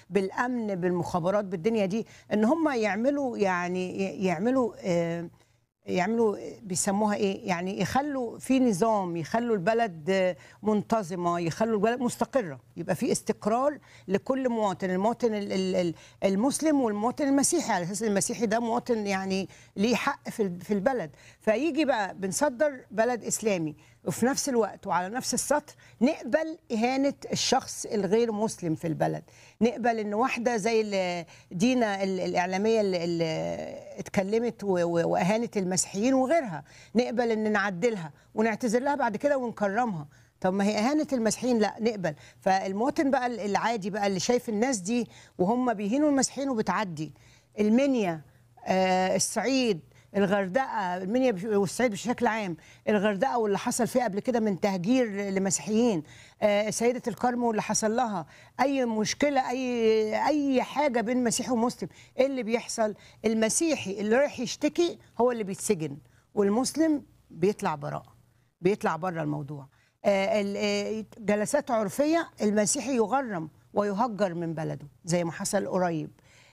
بالامن بالمخابرات بالدنيا دي ان هم يعملوا يعني يعملوا آه، يعملوا بيسموها ايه يعني يخلوا في نظام يخلوا البلد آه، منتظمه يخلوا البلد مستقره يبقى في استقرار لكل مواطن المواطن ال- ال- ال- المسلم والمواطن المسيحي على اساس المسيحي ده مواطن يعني ليه حق في ال- في البلد فيجي بقى بنصدر بلد اسلامي وفي نفس الوقت وعلى نفس السطر نقبل اهانه الشخص الغير مسلم في البلد نقبل ان واحده زي ال- دينا ال- الاعلاميه اللي, اللي اتكلمت و- و- واهانت المسيحيين وغيرها نقبل ان نعدلها ونعتذر لها بعد كده ونكرمها طب ما هي اهانه المسيحيين لا نقبل فالمواطن بقى العادي بقى اللي شايف الناس دي وهم بيهينوا المسيحيين وبتعدي المنيا آه الصعيد الغردقه المنيا بش- والصعيد بشكل عام الغردقه واللي حصل فيها قبل كده من تهجير لمسيحيين آه سيده الكرم واللي حصل لها اي مشكله اي اي حاجه بين مسيحي ومسلم ايه اللي بيحصل المسيحي اللي رايح يشتكي هو اللي بيتسجن والمسلم بيطلع براءه بيطلع بره الموضوع آه، ال- آه، جلسات عرفيه المسيحي يغرم ويهجر من بلده زي ما حصل قريب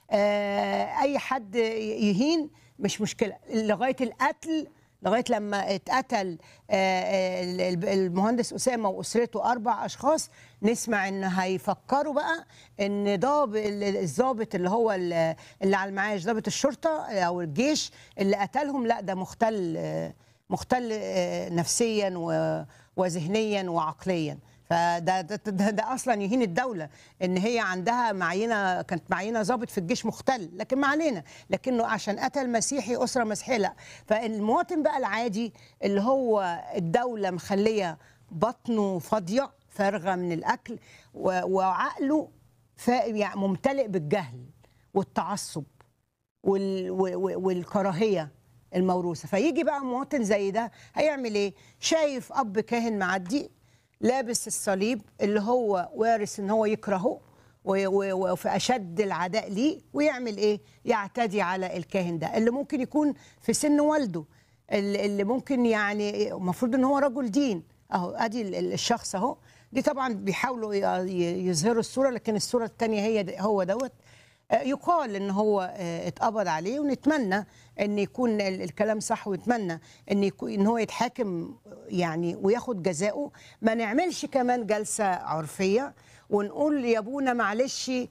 آه، اي حد يهين مش مشكله لغايه القتل لغايه لما اتقتل آه، آه، ال- المهندس اسامه واسرته اربع اشخاص نسمع ان هيفكروا بقى ان ضاب الضابط اللي هو ال- اللي على المعاش ضابط الشرطه او الجيش اللي قتلهم لا ده مختل آه، مختل آه، نفسيا و- وذهنيا وعقليا فده ده, ده, ده اصلا يهين الدوله ان هي عندها معينه كانت معينه ضابط في الجيش مختل لكن ما علينا لكنه عشان قتل مسيحي اسره مسيحيه لا فالمواطن بقى العادي اللي هو الدوله مخليه بطنه فاضيه فارغه من الاكل و- وعقله فا- يعني ممتلئ بالجهل والتعصب وال و- و- والكراهيه الموروثه فيجي بقى مواطن زي ده هيعمل ايه شايف اب كاهن معدي لابس الصليب اللي هو وارث ان هو يكرهه و- و- وفي اشد العداء ليه ويعمل ايه يعتدي على الكاهن ده اللي ممكن يكون في سن والده اللي اللي ممكن يعني المفروض ان هو رجل دين اهو ادي ال- ال- الشخص اهو دي طبعا بيحاولوا ي- ي- يظهروا الصوره لكن الصوره الثانيه هي د- هو دوت آه، يقال ان هو آه، اتقبض عليه ونتمنى ان يكون ال- الكلام صح ونتمنى ان يكون ان هو يتحاكم يعني وياخد جزاؤه ما نعملش كمان جلسه عرفيه ونقول يا ابونا معلش آه،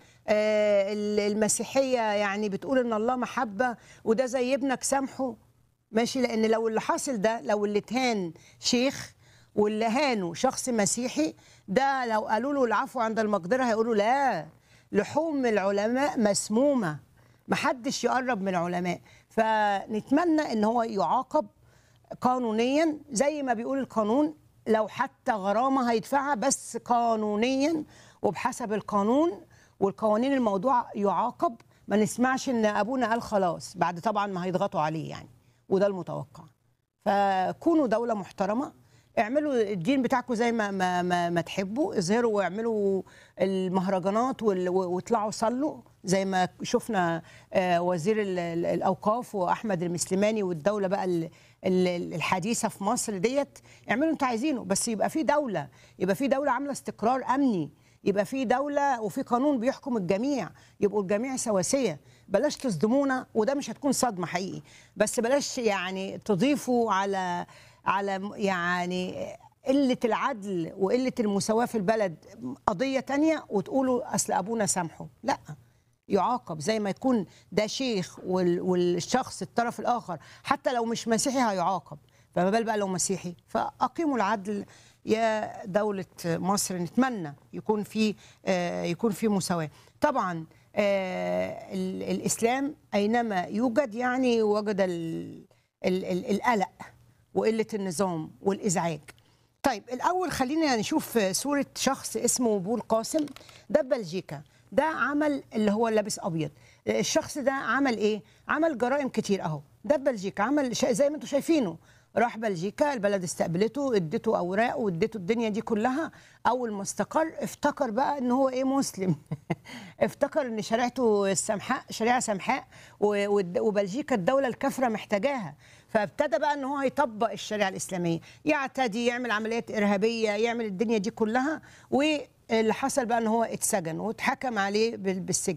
ال- المسيحيه يعني بتقول ان الله محبه وده زي ابنك سامحه ماشي لان لو اللي حاصل ده لو اللي اتهان شيخ واللي هانوا شخص مسيحي ده لو قالوا له العفو عند المقدره هيقولوا لا لحوم العلماء مسمومه محدش يقرب من العلماء فنتمنى ان هو يعاقب قانونيا زي ما بيقول القانون لو حتى غرامه هيدفعها بس قانونيا وبحسب القانون والقوانين الموضوع يعاقب ما نسمعش ان ابونا قال خلاص بعد طبعا ما هيضغطوا عليه يعني وده المتوقع فكونوا دولة محترمة اعملوا الدين بتاعكم زي ما ما ما, ما تحبوا اظهروا واعملوا المهرجانات وال- واطلعوا صلوا زي ما شفنا آه، وزير ال- ال- الاوقاف واحمد المسلماني والدوله بقى ال- ال- الحديثه في مصر ديت اعملوا انتوا عايزينه بس يبقى في دوله يبقى في دوله عامله استقرار امني يبقى في دولة وفي قانون بيحكم الجميع يبقوا الجميع سواسية بلاش تصدمونا وده مش هتكون صدمة حقيقي بس بلاش يعني تضيفوا على على يعني قلة العدل وقلة المساواة في البلد قضية تانية وتقولوا أصل أبونا سامحه لا يعاقب زي ما يكون ده شيخ وال- والشخص الطرف الآخر حتى لو مش مسيحي هيعاقب فما بال بقى لو مسيحي فأقيموا العدل يا دولة مصر نتمنى يكون في آه، يكون في مساواة طبعا آه، ال- الإسلام أينما يوجد يعني وجد ال- ال- ال- القلق وقلة النظام والإزعاج طيب الأول خلينا نشوف صورة شخص اسمه بول قاسم ده في بلجيكا ده عمل اللي هو لابس أبيض الشخص ده عمل إيه؟ عمل جرائم كتير أهو ده في بلجيكا عمل شيء زي ما انتم شايفينه راح بلجيكا البلد استقبلته اديته اوراق واديته الدنيا دي كلها اول ما استقر افتكر بقى ان هو ايه مسلم افتكر ان شريعته السمحاء شريعه سمحاء و- والد- وبلجيكا الدوله الكافره محتاجاها فابتدى بقى ان هو يطبق الشريعه الاسلاميه يعتدي يعمل عمليات ارهابيه يعمل الدنيا دي كلها اللي حصل بقى ان هو اتسجن واتحكم عليه بال- بالسجن